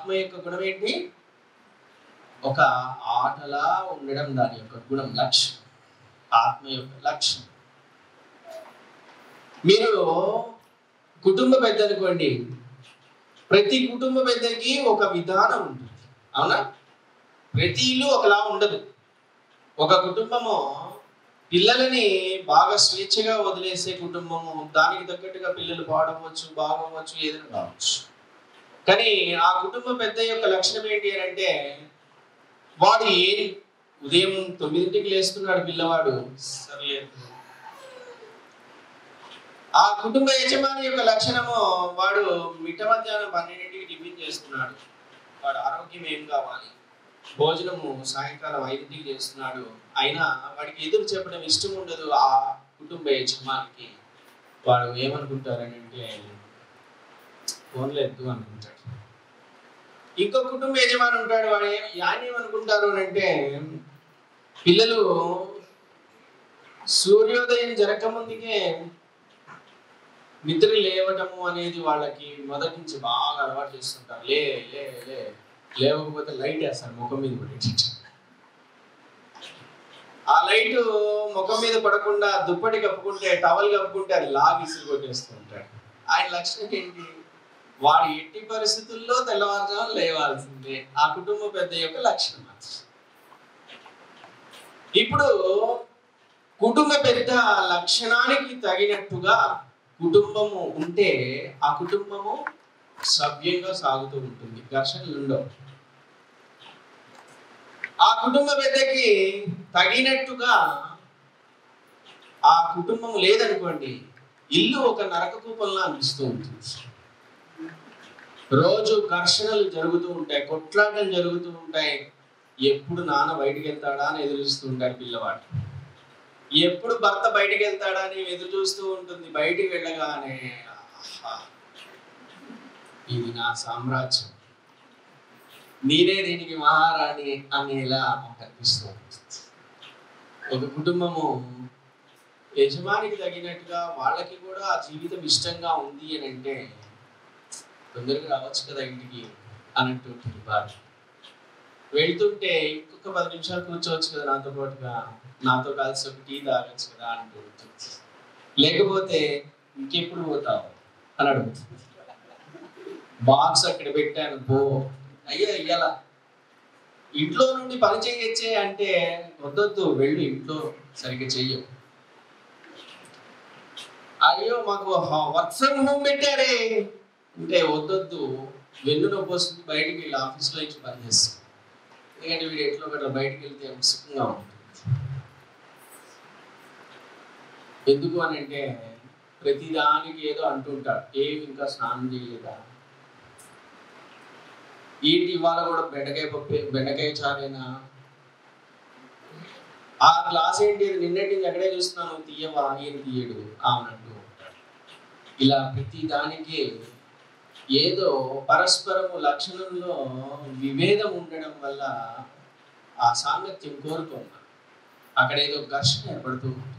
ఆత్మ యొక్క గుణం ఏంటి ఒక ఆటలా ఉండడం దాని యొక్క గుణం లక్ష్యం ఆత్మ యొక్క లక్ష్యం మీరు కుటుంబ పెద్ద అనుకోండి ప్రతి కుటుంబ పెద్దకి ఒక విధానం ఉంటుంది అవునా ప్రతి ఇల్లు ఒకలా ఉండదు ఒక కుటుంబము పిల్లలని బాగా స్వేచ్ఛగా వదిలేసే కుటుంబము దానికి తగ్గట్టుగా పిల్లలు పాడవచ్చు బాగవచ్చు ఏదైనా కావచ్చు కానీ ఆ కుటుంబ పెద్ద యొక్క లక్షణం ఏంటి అని అంటే వాడు ఏ ఉదయం తొమ్మిదింటికి లేస్తున్నాడు పిల్లవాడు సర్లే ఆ కుటుంబ యజమాని యొక్క లక్షణము వాడు మిట్ట మధ్యాహ్నం పన్నెండింటికి టిఫిన్ చేస్తున్నాడు వాడు ఆరోగ్యం ఏం కావాలి భోజనము సాయంకాలం ఐదింటికి చేస్తున్నాడు అయినా వాడికి ఎదురు చెప్పడం ఇష్టం ఉండదు ఆ కుటుంబ యజమానికి వాడు ఏమనుకుంటారని అంటే ఫోన్లో ఎద్దు అనుకుంటాడు ఇంకో కుటుంబ యజమాని ఉంటాడు వాడు ఏం- ఆయన ఏమనుకుంటారు అని అంటే పిల్లలు సూర్యోదయం జరగకముందుకే నిద్ర లేవటము అనేది వాళ్ళకి మొదటి నుంచి బాగా అలవాటు చేస్తుంటారు లే లే లే లేవకపోతే లైట్ వేస్తారు ముఖం మీద పడి ఆ లైట్ ముఖం మీద పడకుండా దుప్పటి కప్పుకుంటే టవల్ కప్పుకుంటే అది లాగి ఇసురు కొట్టేస్తూ ఉంటాడు ఆయన లక్షణం ఏంటి వాడు ఎట్టి పరిస్థితుల్లో తెల్లవారుజాము లేవాల్సిందే ఆ కుటుంబ పెద్ద యొక్క లక్షణం అది. ఇప్పుడు కుటుంబ పెద్ద లక్షణానికి తగినట్టుగా కుటుంబము ఉంటే ఆ కుటుంబము సవ్యంగా సాగుతూ ఉంటుంది ఘర్షణలు ఉండవు ఆ కుటుంబ పెద్దకి తగినట్టుగా ఆ కుటుంబం లేదనుకోండి ఇల్లు ఒక నరక కూపంలా అనిపిస్తూ ఉంటుంది రోజు ఘర్షణలు జరుగుతూ ఉంటాయి కొట్లాటలు జరుగుతూ ఉంటాయి ఎప్పుడు నాన్న బయటికి వెళ్తాడా అని ఎదురు చూస్తూ ఉంటాడు పిల్లవాడు ఎప్పుడు భర్త బయటికి వెళ్తాడా అని ఎదురు చూస్తూ ఉంటుంది బయటికి వెళ్ళగానే ఆహా, ఇది నా సామ్రాజ్యం నేనే దీనికి మహారాణి అనేలా మాకు అనిపిస్తూ ఉంటుంది ఒక కుటుంబము యజమానికి తగినట్టుగా వాళ్ళకి కూడా ఆ జీవితం ఇష్టంగా ఉంది అని అంటే తొందరగా రావచ్చు కదా ఇంటికి అన్నట్టు ఉంటుంది బాధ వెళ్తుంటే ఇంకొక పది నిమిషాలు కూర్చోవచ్చు కదా నాతో పాటుగా నాతో కలిసి ఒక టీ తాగొచ్చు కదా అంటూ ఉంటుంది లేకపోతే ఇంకెప్పుడు పోతావు అని అడుగుతుంది బాక్స్ అక్కడ పెట్టాను పో అయ్యో ఇయ్యాల ఇంట్లో నుండి పని చేయొచ్చే అంటే వద్దొద్దు వెళ్ళు ఇంట్లో సరిగ్గా చెయ్యవు అయ్యో మాకు వర్క్ ఫ్రమ్ హోమ్ పెట్టారే అంటే వద్దొద్దు వెన్ను నొప్పి వస్తుంది బయటికి వెళ్ళి ఆఫీస్లో నుంచి పని చేస్తాం ఎందుకంటే వీడు ఎట్లో గట్లా బయటికి వెళ్తే సుఖంగా ఉంటుంది ఎందుకు అని అంటే ప్రతిదానికి ఏదో అంటుంటాడు ఏమి ఇంకా స్నానం చేయలేదా ఏంటి ఇవాళ కూడా బెండకాయ పప్పు బెండకాయ చారేనా ఆ క్లాస్ ఏంటి ఇది నిన్నటి నుంచి ఎక్కడే చూస్తున్నాను తీయవా ఏం తీయడు అవునంటూ ఉంటాడు ఇలా ప్రతి దానికి ఏదో పరస్పరము లక్షణంలో విభేదం ఉండడం వల్ల ఆ సాంగత్యం కోరుకున్నాం అక్కడ ఏదో ఘర్షణ ఏర్పడుతూ ఉంటుంది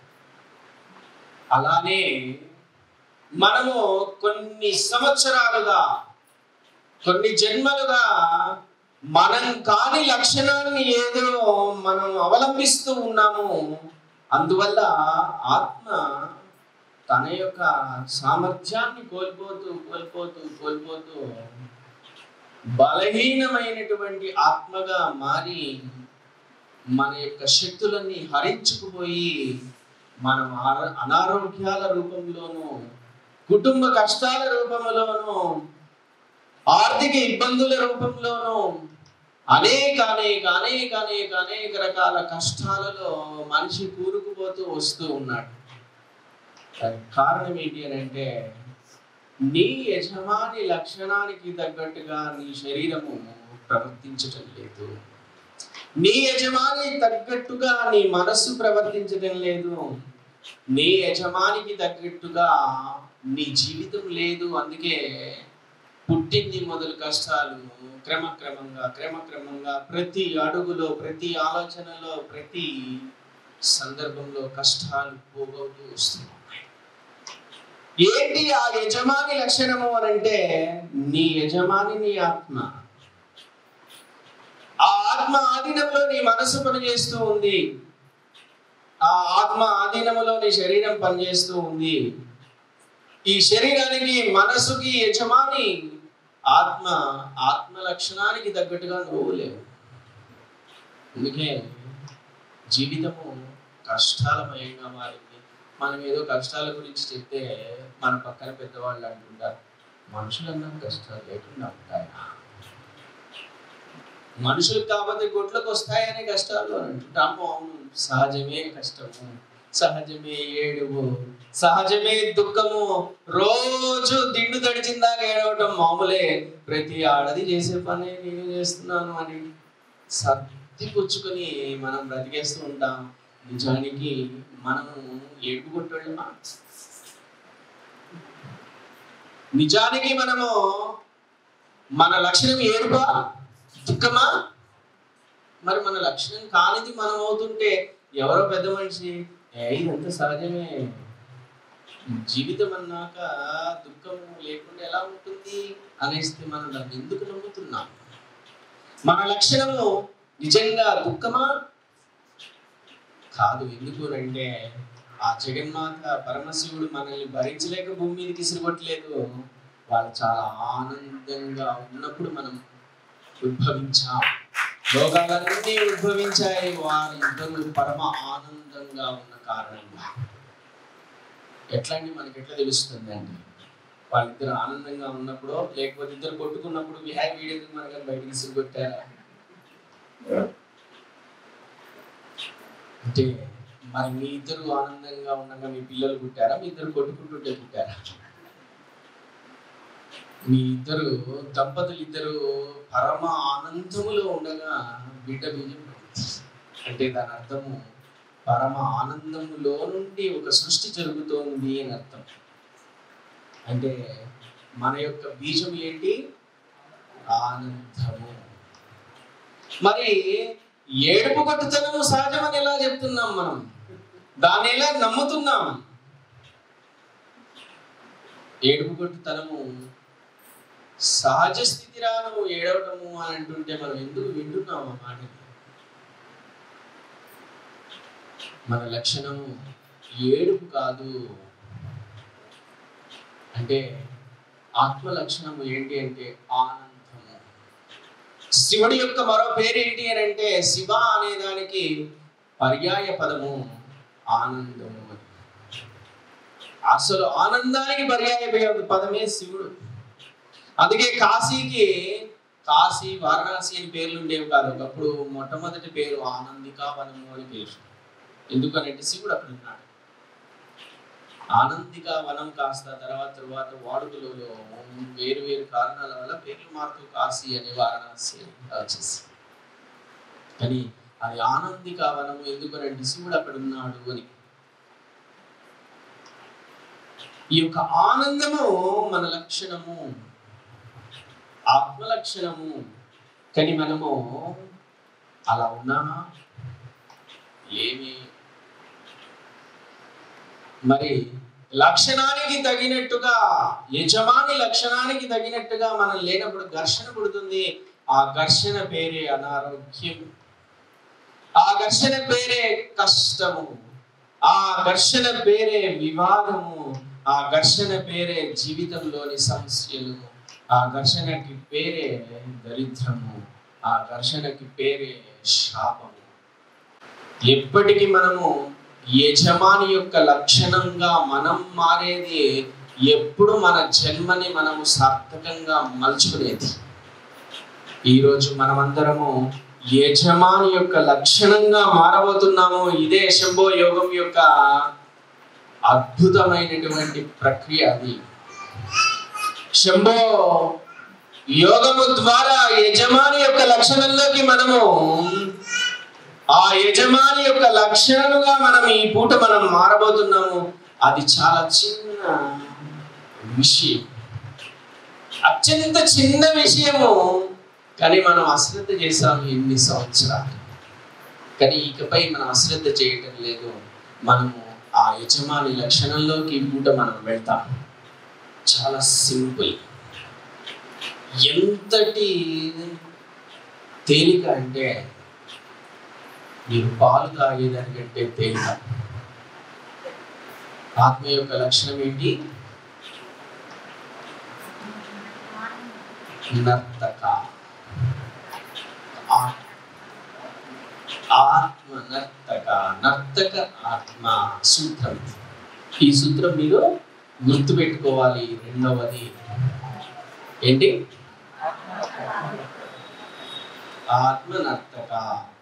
అలానే మనము కొన్ని సంవత్సరాలుగా కొన్ని జన్మలుగా మనం కాని లక్షణాన్ని ఏదో మనం అవలంబిస్తూ ఉన్నాము అందువల్ల ఆత్మ తన యొక్క సామర్థ్యాన్ని కోల్పోతూ కోల్పోతూ కోల్పోతూ బలహీనమైనటువంటి ఆత్మగా మారి మన యొక్క శక్తులన్నీ హరించుకుపోయి మనం ఆర- అనారోగ్యాల రూపంలోనూ కుటుంబ కష్టాల రూపంలోనూ ఆర్థిక ఇబ్బందుల రూపంలోనూ అనేక అనేక అనేక అనేక అనేక రకాల కష్టాలలో మనిషి కూరుకుపోతూ వస్తూ ఉన్నాడు దానికి కారణం ఏంటి అని అంటే నీ యజమాని లక్షణానికి తగ్గట్టుగా నీ శరీరము ప్రవర్తించటం లేదు నీ యజమాని తగ్గట్టుగా నీ మనస్సు ప్రవర్తించడం లేదు నీ యజమానికి తగ్గట్టుగా నీ జీవితం లేదు అందుకే పుట్టింది మొదలు కష్టాలు క్రమక్రమంగా క్రమక్రమంగా ప్రతి అడుగులో ప్రతి ఆలోచనలో ప్రతి సందర్భంలో కష్టాలు పోగొట్టు వస్తున్నాయి ఏంటి ఆ యజమాని లక్షణము అని అంటే నీ యజమాని నీ ఆత్మ ఆత్మ ఆధీనంలో నీ మనసు పనిచేస్తూ ఉంది ఆ ఆత్మ ఆధీనములో నీ శరీరం పనిచేస్తూ ఉంది ఈ శరీరానికి మనసుకి యజమాని ఆత్మ ఆత్మ లక్షణానికి తగ్గట్టుగా నువ్వు లేవు అందుకే జీవితము కష్టాలమయంగా మారింది మనం ఏదో కష్టాల గురించి చెప్తే మన పక్కన పెద్దవాళ్ళు అంటుంటారు మనుషులన్నా కష్టాలు లేకుండా ఉంటాయా మనుషులకు కాకపోతే గొడ్లకు వస్తాయనే కష్టాలు అని అంటుంటాము అవును సహజమే కష్టము సహజమే ఏడువు సహజమే దుఃఖము రోజు దిండు తడిచిందాక ఏడవటం మామూలే ప్రతి ఆడది చేసే పని నేను చేస్తున్నాను అని సర్ది పుచ్చుకొని మనం బ్రతికేస్తూ ఉంటాం నిజానికి మనము ఏడుపు కొట్టోళ్ళమా నిజానికి మనము మన లక్షణం ఏడుపా దుఃఖమా మరి మన లక్షణం కానిది మనం అవుతుంటే ఎవరో పెద్ద మనిషి "ఏ, ఇదంతా సహజమే జీవితం అన్నాక దుఃఖం లేకుండా ఎలా ఉంటుంది అనేస్తే మనం దాన్ని ఎందుకు నమ్ముతున్నాం మన లక్షణము నిజంగా దుఃఖమా కాదు ఎందుకు అంటే ఆ జగన్మాత పరమశివుడు మనల్ని భరించలేక భూమి మీదకి ఇసురుగొట్టలేదు వాళ్ళు చాలా ఆనందంగా ఉన్నప్పుడు మనం ఉద్భవించాం రోగాలన్నీ ఉద్భవించాయి వారి ఇద్దరు పరమ ఆనందంగా ఉన్న కారణంగా ఎట్లా అండి మనకి ఎట్లా తెలుస్తుంది అండి వాళ్ళిద్దరు ఆనందంగా ఉన్నప్పుడు లేకపోతే ఇద్దరు కొట్టుకున్నప్పుడు విహార్ వీడియో మనకి బయటికి ఇసురుగొట్టారా అంటే మరి మీ ఇద్దరు ఆనందంగా ఉండగా మీ పిల్లలు పుట్టారా మీ ఇద్దరు కొట్టుకుంటుంటే పుట్టారా మీ ఇద్దరు దంపతులు ఇద్దరు పరమ ఆనందములో ఉండగా బిడ్డ బీజం పడింది. అంటే దాని అర్థము పరమ ఆనందములో నుండి ఒక సృష్టి జరుగుతోంది అని అర్థం అంటే మన యొక్క బీజం ఏంటి ఆనందము మరి ఏడుపు కొట్టుతనము సహజమని ఎలా చెప్తున్నాం మనం దాన్ని ఎలా నమ్ముతున్నాం ఏడుపు కొట్టుతనము సహజ స్థితి రాను ఏడవటము అని అంటుంటే మనం ఎందుకు వింటున్నాం ఆ మాటని మన లక్షణము ఏడుపు కాదు అంటే ఆత్మ లక్షణము ఏంటి అంటే ఆనందము శివుడి యొక్క మరో పేరు ఏంటి అని అంటే శివ అనే దానికి పర్యాయ పదము ఆనందము అని అసలు ఆనందానికి పర్యాయ పదమే శివుడు అందుకే కాశీకి కాశీ వారణాసి అని పేర్లు ఉండేవి కాదు ఒకప్పుడు మొట్టమొదటి పేరు ఆనందిక వనము అని పేరు ఎందుకనంటే శివుడు అక్కడ ఉన్నాడు ఆనందిక వనం కాస్త తర్వాత తర్వాత వాడుకలలో వేరు వేరు కారణాల వల్ల పేర్లు మారుతూ కాశీ అని వారణాసి అని వచ్చేసి కానీ అది ఆనందిక వనము ఎందుకనంటే శివుడు అక్కడ ఉన్నాడు అని ఈ యొక్క ఆనందము మన లక్షణము ఆత్మ లక్షణము కానీ మనము అలా ఉన్నామా ఏమి మరి లక్షణానికి తగినట్టుగా యజమాని లక్షణానికి తగినట్టుగా మనం లేనప్పుడు ఘర్షణ పుడుతుంది ఆ ఘర్షణ పేరే అనారోగ్యం ఆ ఘర్షణ పేరే కష్టము ఆ ఘర్షణ పేరే వివాదము ఆ ఘర్షణ పేరే జీవితంలోని సమస్యలు ఆ ఘర్షణకి పేరే దరిద్రము ఆ ఘర్షణకి పేరే శాపము ఎప్పటికీ మనము యజమాని యొక్క లక్షణంగా మనం మారేది ఎప్పుడు మన జన్మని మనము సార్థకంగా మలుచుకునేది ఈరోజు మనమందరము యజమాని యొక్క లక్షణంగా మారబోతున్నాము ఇదే శంభో యోగం యొక్క అద్భుతమైనటువంటి ప్రక్రియ అది శంభో యోగము ద్వారా యజమాని యొక్క లక్షణంలోకి మనము ఆ యజమాని యొక్క లక్షణముగా మనం ఈ పూట మనం మారబోతున్నాము అది చాలా చిన్న విషయం అత్యంత చిన్న విషయము కానీ మనం అశ్రద్ధ చేసాము ఎన్ని సంవత్సరాలు కానీ ఇకపై మనం అశ్రద్ధ చేయటం లేదు మనము ఆ యజమాని లక్షణంలోకి ఈ పూట మనం వెళ్తాం చాలా సింపుల్ ఎంతటి తేలిక అంటే మీరు పాలు తాగేదానికంటే తేలిక ఆత్మ యొక్క లక్షణం ఏంటి నర్తక ఆ- ఆత్మ నర్తక నర్తక ఆత్మ సూత్రం ఈ సూత్రం మీరు గుర్తుపెట్టుకోవాలి రెండవది ఏంటి ఆత్మ నర్తక